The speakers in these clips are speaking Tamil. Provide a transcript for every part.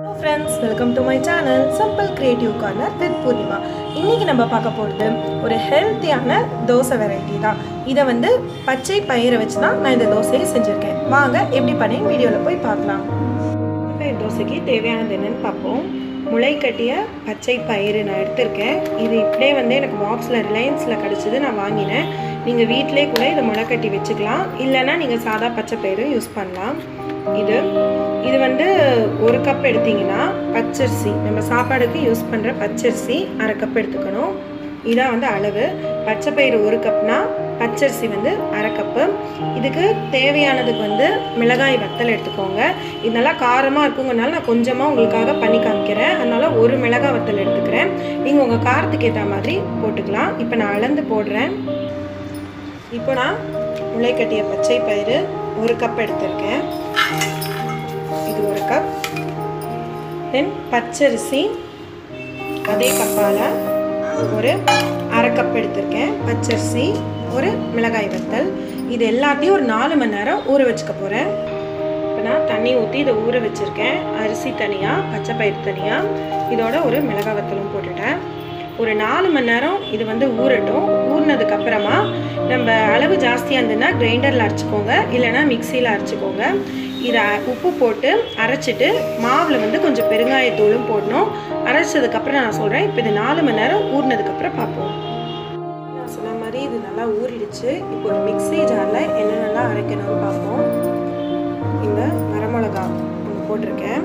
friends welcome to my channel simple creative corner with Poornima இன்றைக்கி நம்ம பார்க்க போகிறது ஒரு ஹெல்த்தியான தோசை வெரைட்டி தான் இதை வந்து பச்சை பயிரை வச்சு தான் நான் இந்த தோசையை செஞ்சுருக்கேன் வாங்க எப்படி பண்ணேன்னு வீடியோவில் போய் பார்க்கலாம் பயிர் தோசைக்கு தேவையானது என்னன்னு பார்ப்போம் முளை கட்டிய பச்சை பயிறு நான் எடுத்திருக்கேன் இது இப்படியே வந்து எனக்கு பாக்ஸில் ரிலையன்ஸில் கிடச்சிது நான் வாங்கினேன் நீங்கள் வீட்டிலே கூட இதை முளை கட்டி வச்சுக்கலாம் இல்லைன்னா நீங்கள் சாதா பச்சை பயிறு யூஸ் பண்ணலாம் இது இது வந்து ஒரு கப் எடுத்தீங்கன்னா பச்சரிசி நம்ம சாப்பாடுக்கு யூஸ் பண்ணுற பச்சரிசி அரை கப் எடுத்துக்கணும் இதான் வந்து அளவு பச்சை பயிறு ஒரு கப்னா பச்சரிசி வந்து அரை கப்பு இதுக்கு தேவையானதுக்கு வந்து மிளகாய் வத்தல் எடுத்துக்கோங்க இது நல்லா காரமாக இருக்குங்கனால நான் கொஞ்சமாக உங்களுக்காக பண்ணி காமிக்கிறேன் அதனால் ஒரு மிளகாய் வத்தல் எடுத்துக்கிறேன் நீங்கள் உங்கள் காரத்துக்கு ஏற்ற மாதிரி போட்டுக்கலாம் இப்போ நான் அளந்து போடுறேன் இப்போ நான் முளைக்கட்டிய பச்சை பயிறு ஒரு கப் எடுத்திருக்கேன் இது ஒரு கப் தென் பச்சரிசி அதே கப்பால் ஒரு அரை கப் எடுத்திருக்கேன் பச்சரிசி ஒரு மிளகாய் வத்தல் இது எல்லாத்தையும் ஒரு நாலு மணி நேரம் ஊற வச்சுக்க போகிறேன் இப்போ நான் தண்ணி ஊற்றி இதை ஊற வச்சுருக்கேன் அரிசி தனியாக பச்சை பயிர் தனியாக இதோட ஒரு மிளகாய் வத்தலும் போட்டுட்டேன் ஒரு நாலு மணி நேரம் இது வந்து ஊறட்டும் ஊறினதுக்கு அப்புறமா நம்ம அளவு ஜாஸ்தியாக இருந்ததுன்னா கிரைண்டரில் அரைச்சிக்கோங்க இல்லைன்னா மிக்சியில் அரைச்சிக்கோங்க இதை உப்பு போட்டு அரைச்சிட்டு மாவில் வந்து கொஞ்சம் பெருங்காயத்தூளும் போடணும் அரைச்சதுக்கப்புறம் நான் சொல்கிறேன் இப்போ இது நாலு மணி நேரம் ஊறினதுக்கப்புறம் பார்ப்போம் நான் சொன்ன மாதிரி இது நல்லா ஊறிடுச்சு இப்போ ஒரு மிக்ஸி ஜாரில் என்னென்னலாம் அரைக்கணும்னு பார்ப்போம் இந்த வரமிளகா ஒன்று போட்டிருக்கேன்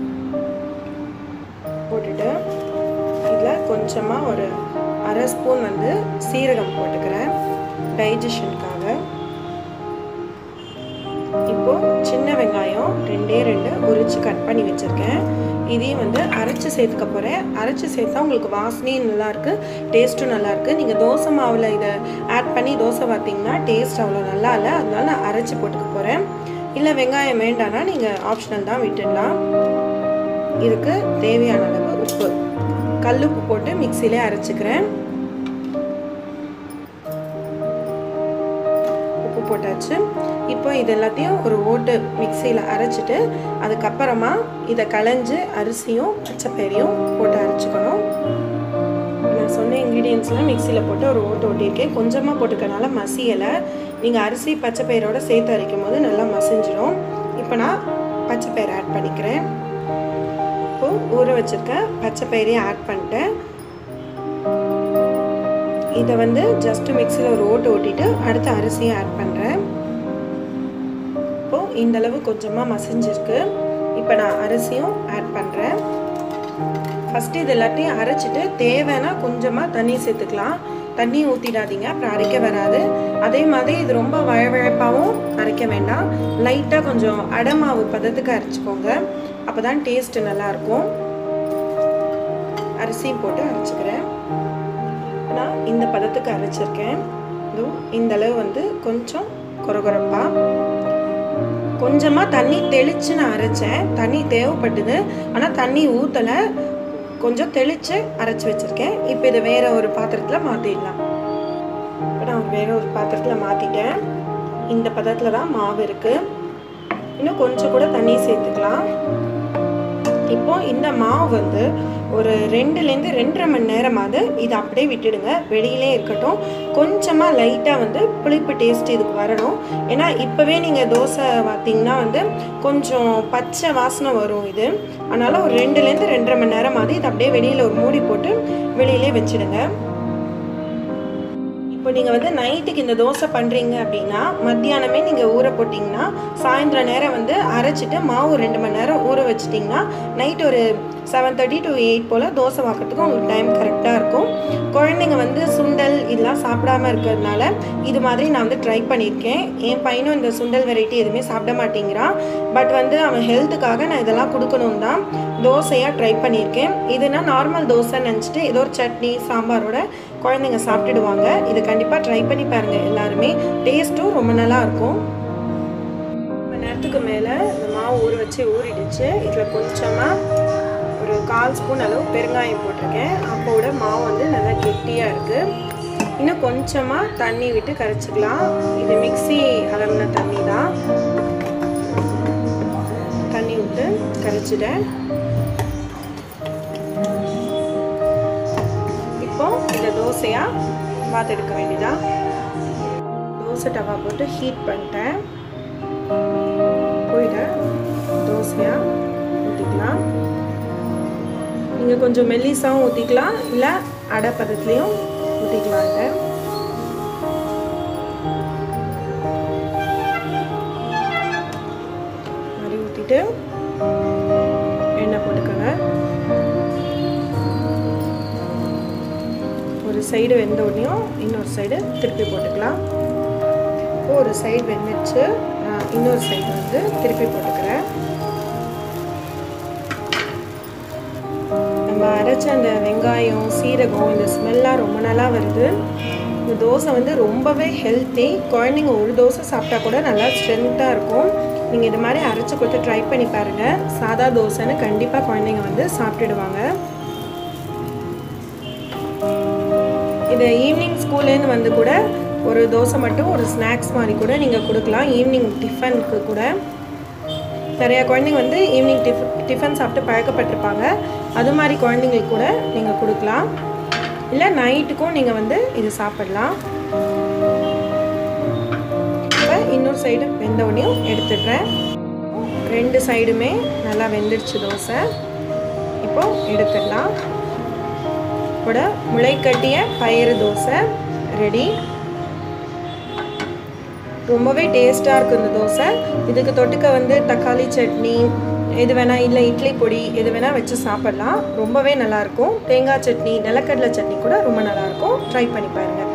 போட்டுட்டு இதில் கொஞ்சமாக ஒரு அரை ஸ்பூன் வந்து சீரகம் போட்டுக்கிறேன் டைஜஷனுக்காக இப்போ சின்ன வெங்காயம் ரெண்டே ரெண்டு உரிச்சு கட் பண்ணி வச்சுருக்கேன் இதையும் வந்து அரைச்சி சேர்த்துக்க போகிறேன் அரைச்சி சேர்த்தா உங்களுக்கு வாசனையும் நல்லாயிருக்கு டேஸ்ட்டும் நல்லாயிருக்கு நீங்கள் தோசை மாவில் இதை ஆட் பண்ணி தோசை பார்த்தீங்கன்னா டேஸ்ட் அவ்வளோ நல்லா இல்லை அதனால நான் அரைச்சி போட்டுக்க போகிறேன் இல்லை வெங்காயம் வேண்டாம்னா நீங்கள் ஆப்ஷனல் தான் விட்டுடலாம் இதுக்கு தேவையான அளவு உப்பு கல்லுப்பு போட்டு மிக்சியிலே அரைச்சிக்கிறேன் உப்பு போட்டாச்சு இப்போ இது எல்லாத்தையும் ஒரு ஓட்டு மிக்சியில் அரைச்சிட்டு அதுக்கப்புறமா இதை களைஞ்சு அரிசியும் பச்சைப்பயிரையும் போட்டு அரைச்சிக்கணும் நான் சொன்ன இன்க்ரீடியன்ஸ்லாம் மிக்சியில் போட்டு ஒரு ஓட்டு ஓட்டியிருக்கேன் கொஞ்சமாக போட்டுக்கனால மசியலை நீங்கள் அரிசி பச்சைப்பயிரோட சேர்த்து அரைக்கும் போது நல்லா மசிஞ்சிடும் இப்போ நான் பச்சைப்பயிரை ஆட் பண்ணிக்கிறேன் இப்போது ஊற வச்சுருக்க பச்சை பயிரையும் ஆட் பண்ணிட்டேன் இதை வந்து ஜஸ்ட்டு மிக்சியில் ஒரு ஓட்டு ஓட்டிட்டு அடுத்து அரிசியும் ஆட் பண்ணுறேன் இப்போது இந்த அளவு கொஞ்சமாக மசிஞ்சிருக்கு இப்போ நான் அரிசியும் ஆட் பண்ணுறேன் ஃபஸ்ட்டு இது எல்லாத்தையும் அரைச்சிட்டு தேவைன்னா கொஞ்சமாக தண்ணி சேர்த்துக்கலாம் தண்ணி ஊற்றிடாதீங்க அப்புறம் அரைக்க வராது அதே மாதிரி இது ரொம்ப வழவழப்பாகவும் அரைக்க வேண்டாம் லைட்டாக கொஞ்சம் அடமாவு பதத்துக்கு அரைச்சிக்கோங்க அப்போ தான் டேஸ்ட்டு நல்லாயிருக்கும் அரிசியும் போட்டு அரைச்சிக்கிறேன் நான் இந்த பதத்துக்கு அரைச்சிருக்கேன் இதுவும் இந்த அளவு வந்து கொஞ்சம் கொரகொரப்பாக கொஞ்சமாக தண்ணி தெளித்து நான் அரைச்சேன் தண்ணி தேவைப்பட்டது ஆனால் தண்ணி ஊற்றலை கொஞ்சம் தெளித்து அரைச்சி வச்சுருக்கேன் இப்போ இதை வேறு ஒரு பாத்திரத்தில் மாற்றிடலாம் இப்போ நான் வேறு ஒரு பாத்திரத்தில் மாற்றிட்டேன் இந்த பதத்தில் தான் மாவு இருக்குது இன்னும் கொஞ்சம் கூட தண்ணி சேர்த்துக்கலாம் இப்போ இந்த மாவு வந்து ஒரு ரெண்டுலேருந்து ரெண்டரை மணி நேரமாவது இதை அப்படியே விட்டுடுங்க வெளியிலே இருக்கட்டும் கொஞ்சமாக லைட்டாக வந்து புளிப்பு டேஸ்ட் இதுக்கு வரணும் ஏன்னா இப்போவே நீங்கள் தோசை பார்த்தீங்கன்னா வந்து கொஞ்சம் பச்சை வாசனை வரும் இது அதனால் ஒரு ரெண்டுலேருந்து ரெண்டரை மணி நேரமாவது இதை அப்படியே வெளியில் ஒரு மூடி போட்டு வெளியிலே வச்சுடுங்க இப்போ நீங்கள் வந்து நைட்டுக்கு இந்த தோசை பண்ணுறீங்க அப்படின்னா மத்தியானமே நீங்கள் ஊற போட்டிங்கன்னா சாயந்தரம் நேரம் வந்து அரைச்சிட்டு மாவு ரெண்டு மணி நேரம் ஊற வச்சிட்டிங்கன்னா நைட் ஒரு செவன் தேர்ட்டி டு எயிட் போல் தோசை வாக்கிறதுக்கு உங்களுக்கு டைம் கரெக்டாக இருக்கும் குழந்தைங்க வந்து சுண்டல் இதெல்லாம் சாப்பிடாம இருக்கிறதுனால இது மாதிரி நான் வந்து ட்ரை பண்ணியிருக்கேன் என் பையனும் இந்த சுண்டல் வெரைட்டி எதுவுமே சாப்பிட மாட்டேங்கிறான் பட் வந்து அவன் ஹெல்த்துக்காக நான் இதெல்லாம் கொடுக்கணும் தான் தோசையாக ட்ரை பண்ணியிருக்கேன் இதுனா நார்மல் தோசை நினச்சிட்டு ஏதோ ஒரு சட்னி சாம்பாரோட குழந்தைங்க சாப்பிட்டுடுவாங்க இது கண்டிப்பாக ட்ரை பண்ணி பாருங்கள் எல்லாருமே டேஸ்ட்டும் ரொம்ப நல்லா இருக்கும் மணி நேரத்துக்கு மேலே இந்த மாவு ஊற வச்சு ஊறிடுச்சு இதில் கொஞ்சமாக ஒரு கால் ஸ்பூன் அளவு பெருங்காயம் போட்டிருக்கேன் அப்போட மாவு வந்து நல்லா கெட்டியாக இருக்குது இன்னும் கொஞ்சமாக தண்ணி விட்டு கரைச்சிக்கலாம் இது மிக்சி அளவுன தண்ணி தான் தண்ணி விட்டு கரைச்சிட்டேன் இதை தோசையாக வாத்தெடுக்க வேண்டியதான் தோசை டவா போட்டு ஹீட் பண்ணிட்டேன் போயிட தோசையாக ஊற்றிக்கலாம் நீங்கள் கொஞ்சம் மெல்லிசாவும் ஊற்றிக்கலாம் இல்லை அடை பதத்துலேயும் ஊற்றிக்கலாம் இதை மாதிரி ஊற்றிட்டு எண்ணெய் போட்டுக்கோங்க ஒரு சைடு வெந்த உடனேயும் இன்னொரு சைடு திருப்பி போட்டுக்கலாம் இப்போ ஒரு சைடு வெந்துச்சு நான் இன்னொரு சைடு வந்து திருப்பி போட்டுக்கிறேன் நம்ம அரைச்ச அந்த வெங்காயம் சீரகம் இந்த ஸ்மெல்லாம் ரொம்ப நல்லா வருது இந்த தோசை வந்து ரொம்பவே ஹெல்த்தி குழந்தைங்க ஒரு தோசை சாப்பிட்டா கூட நல்லா ஸ்ட்ரென்த்தாக இருக்கும் நீங்கள் இது மாதிரி அரைச்சி கொடுத்து ட்ரை பண்ணி பாருங்கள் சாதா தோசைன்னு கண்டிப்பாக குழந்தைங்க வந்து சாப்பிட்டுடுவாங்க இதை ஈவினிங் ஸ்கூல்லேருந்து வந்து கூட ஒரு தோசை மட்டும் ஒரு ஸ்நாக்ஸ் மாதிரி கூட நீங்கள் கொடுக்கலாம் ஈவினிங் டிஃபனுக்கு கூட நிறையா குழந்தைங்க வந்து ஈவினிங் டிஃப் டிஃபன் சாப்பிட்டு பழக்கப்பட்டிருப்பாங்க அது மாதிரி குழந்தைங்களுக்கு கூட நீங்கள் கொடுக்கலாம் இல்லை நைட்டுக்கும் நீங்கள் வந்து இது சாப்பிடலாம் இப்போ இன்னொரு சைடு வெந்தவுடனையும் எடுத்துடுறேன் ரெண்டு சைடுமே நல்லா வெந்துடுச்சு தோசை இப்போ எடுத்துடலாம் கூட முளைக்கட்டிய பயிறு தோசை ரெடி ரொம்பவே டேஸ்ட்டாக இருக்கும் இந்த தோசை இதுக்கு தொட்டுக்க வந்து தக்காளி சட்னி எது வேணால் இல்லை இட்லி பொடி எது வேணால் வச்சு சாப்பிட்லாம் ரொம்பவே நல்லாயிருக்கும் தேங்காய் சட்னி நிலக்கடலை சட்னி கூட ரொம்ப நல்லாயிருக்கும் ட்ரை பண்ணி பாருங்கள்